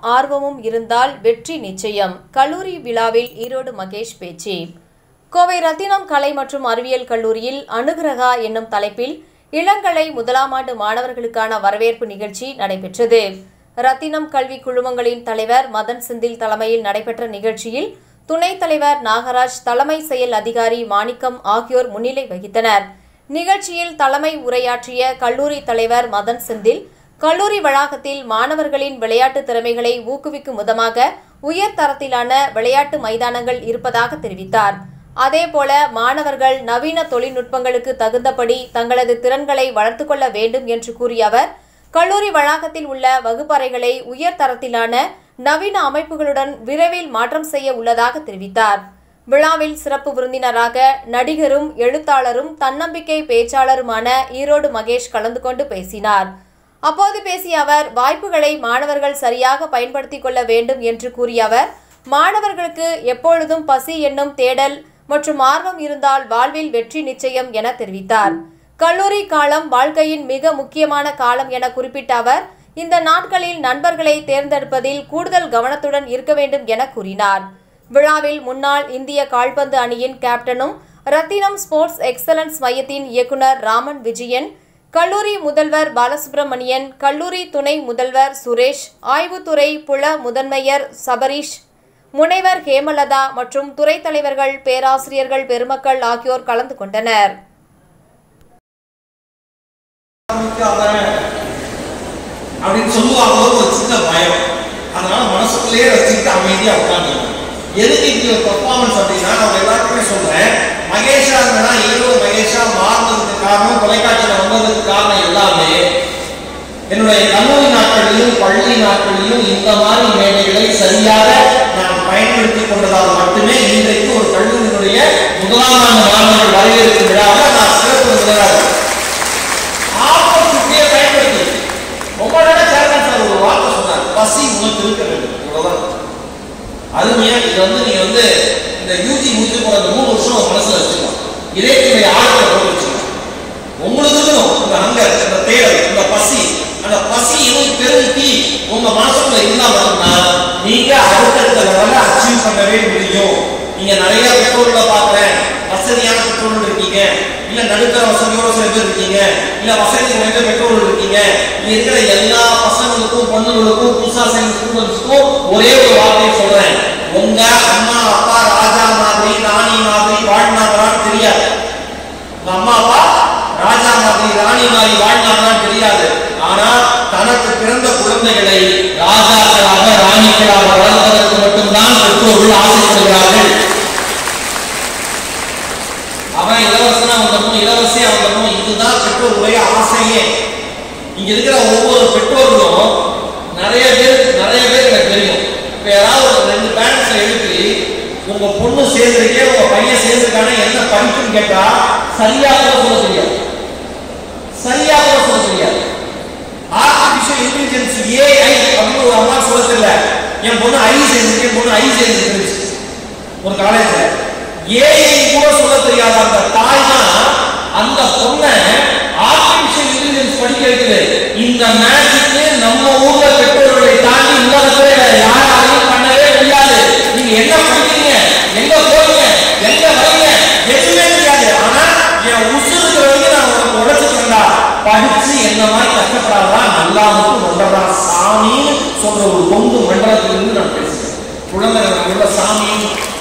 ஆர்வமும் இருந்தால் வெற்றி நிச்சயம் கல்லூரி விழாவில் ஈரோடு மகேஷ் பேச்சு கோவை ரத்தினம் கலை மற்றும் அறிவியல் கல்லூரியில் அனுகிரகா என்னும் தலைப்பில் இளங்கலை முதலாம் ஆண்டு மாணவர்களுக்கான வரவேற்பு நிகழ்ச்சி நடைபெற்றது ரத்தினம் கல்வி குழுமங்களின் தலைவர் மதன் செந்தில் தலைமையில் நடைபெற்ற நிகழ்ச்சியில் துணைத் தலைவர் நாகராஜ் தலைமை செயல் அதிகாரி மாணிக்கம் ஆகியோர் முன்னிலை வகித்தனர் நிகழ்ச்சியில் தலைமை உரையாற்றிய கல்லூரி தலைவர் மதன் செந்தில் கல்லூரி வளாகத்தில் மாணவர்களின் விளையாட்டு திறமைகளை ஊக்குவிக்கும் விதமாக உயர் தரத்திலான விளையாட்டு மைதானங்கள் இருப்பதாக தெரிவித்தார் அதேபோல மாணவர்கள் நவீன தொழில்நுட்பங்களுக்கு தகுந்தபடி தங்களது திறன்களை வளர்த்துக் கொள்ள வேண்டும் என்று கூறிய அவர் கல்லூரி வளாகத்தில் உள்ள வகுப்பறைகளை உயர் தரத்திலான நவீன அமைப்புகளுடன் விரைவில் மாற்றம் செய்ய உள்ளதாக தெரிவித்தார் விழாவில் சிறப்பு விருந்தினராக நடிகரும் எழுத்தாளரும் தன்னம்பிக்கை பேச்சாளருமான ஈரோடு மகேஷ் கலந்து கொண்டு பேசினார் அப்போது பேசிய அவர் வாய்ப்புகளை மாணவர்கள் சரியாக பயன்படுத்திக் கொள்ள வேண்டும் என்று கூறிய அவர் மாணவர்களுக்கு எப்பொழுதும் பசி என்னும் தேடல் மற்றும் ஆர்வம் இருந்தால் வாழ்வில் வெற்றி நிச்சயம் என தெரிவித்தார் கல்லூரி காலம் வாழ்க்கையின் மிக முக்கியமான காலம் என குறிப்பிட்ட அவர் இந்த நாட்களில் நண்பர்களை தேர்ந்தெடுப்பதில் கூடுதல் கவனத்துடன் இருக்க வேண்டும் என கூறினார் விழாவில் முன்னாள் இந்திய கால்பந்து அணியின் கேப்டனும் ரத்தினம் ஸ்போர்ட்ஸ் எக்ஸலன்ஸ் மையத்தின் இயக்குனர் ராமன் விஜயன் கல்லூரி முதல்வர் பாலசுப்ரமணியன் கல்லூரி துணை முதல்வர் சுரேஷ் ஆய்வுத்துறை புல முதன்மையர் சபரீஷ் முனைவர் ஹேமலதா மற்றும் துறை தலைவர்கள் பேராசிரியர்கள் பெருமக்கள் ஆகியோர் கலந்து கொண்டனர் அப்படின்னு சொல்லுவாங்க ஒரு சின்ன பயம் அதனால மனசுக்குள்ளேயே ரசிச்சுட்டு அமைதியா உட்காந்து எதுக்கு இப்படி ஒரு பர்ஃபார்மன்ஸ் அப்படின்னா நான் எல்லாருக்குமே சொல்றேன் மகேஷா இருந்தா ஈரோடு மகேஷா மாறினதுக்கு காரணம் தொலைக்காட்சியில வந்ததுக்கு காரணம் எல்லாமே என்னுடைய கல்லூரி நாட்களிலும் பள்ளி நாட்களிலும் இந்த மாதிரி மேடைகளை சரியாக நான் பயன்படுத்தி கொண்டதால் மட்டுமே இன்றைக்கு ஒரு கல்லூரியினுடைய முதலாம் ஆண்டு மாணவர்கள் வரவேற்பு விழாவில் நான் சிறப்பு விருந்தினராக ஆப்பர்ச்சுனிட்டியை பயன்படுத்தி ரொம்ப நேரம் சேர்மன் சார் ஒரு வார்த்தை சொன்னார் பசி உனக்கு இருக்க வேண்டும் இவ்வளவுதான் அருமையா இது வந்து நீங்க வந்து இந்த யூஜி முடிச்சு போற அந்த மூணு வருஷம் உங்க மனசுல வச்சுக்கலாம் இதே உங்களுடைய ஆழத்தை போட்டு வச்சுக்கலாம் உங்களுக்கு இருக்கணும் இந்த ஹங்கர் இந்த தேடல் இந்த பசி அந்த பசி இன்னும் பெரும் தீ உங்க மனசுக்குள்ள இருந்தா மட்டும்தான் நீங்க அடுத்தடுத்த லெவல்ல அச்சீவ் பண்ணவே முடியும் நீங்க நிறைய பெற்றோர்களை பார்க்கிறேன் வசதியான பெற்றோர்கள் இருக்கீங்க இல்ல நடுத்தர வசதியோட சில பேர் இருக்கீங்க இல்ல வசதி குறைந்த பெற்றோர்கள் இருக்கீங்க இங்க இருக்கிற எல்லா பசங்களுக்கும் பொண்ணுங்களுக்கும் புதுசா சேர்ந்த ஸ்டூடெண்ட்ஸ்க்கும் ஒரே ஒரு வார்த்தையை சொல்றேன் உங்க அம்மா அப்பா ராஜா மாதிரி ராணி மாதிரி வாழ்நாங்களான்னு தெரியாது உங்க அம்மா அப்பா ராஜா மாதிரி ராணி மாதிரி வாழ்நாங்களான்னு தெரியாது ஆனா தனக்கு பிறந்த குழந்தைகளை ராஜாக்களாக ராணிகளாக வளர்ப்பதற்கு மட்டும்தான் பெற்றோர்கள் ஆசைப்படுகிறார்கள் அவன் இலவசனா வந்துடணும் இலவசியா வந்துடணும் இதுதான் பெற்றோருடைய ஆசையே இங்க இருக்கிற ஒவ்வொரு பெற்றோர்களும் நிறைய பேர் நிறைய பேர் எனக்கு தெரியும் இப்ப யாராவது ஒரு ரெண்டு பேரண்ட்ஸ் எழுப்பி உங்க பொண்ணு சேர்ந்திருக்கே உங்க பையன் சேர்ந்திருக்கானே என்ன படிப்புன்னு கேட்டா சரியா கூட சொல்ல தெரியாது சரியா கூட சொல்ல தெரியாது ஆர்டிபிஷியல் இன்டெலிஜென்ஸ் ஏஐ அப்படின்னு ஒரு அம்மா சொல்ல தெரியல என் பொண்ணு ஐ சேர்ந்திருக்கு என் பொண்ணு ஐ சேர்ந்துருக்கு ஒரு காலேஜ்ல ஏஐ கூட சொல்ல தெரியாத அந்த தாய் தான் அந்த பொண்ணை ஆர்டிபிஷியல் இன்டெலிஜென்ஸ் படிக்க வைக்குது இந்த மேஜிக்கு நம்ம ஊர்ல பெற்றோர்களை தாண்டி உலகத்துல வேற யாராலையும் பண்ணவே முடியாது நீங்க என்ன படிக்கிறீங்க எங்க போறீங்க எங்க வரீங்க எதுவுமே தெரியாது ஆனா என் உசுருக்கு வரைக்கும் நான் உனக்கு உழைச்சிருந்தா படிச்சு என்ன மாதிரி கஷ்டப்படாதான் நல்லா மட்டும் ஒன்றா சாமின்னு சொல்ற ஒரு பொங்கு மண்டலத்திலிருந்து நான் பேசுறேன் குழந்தை உள்ள சாமி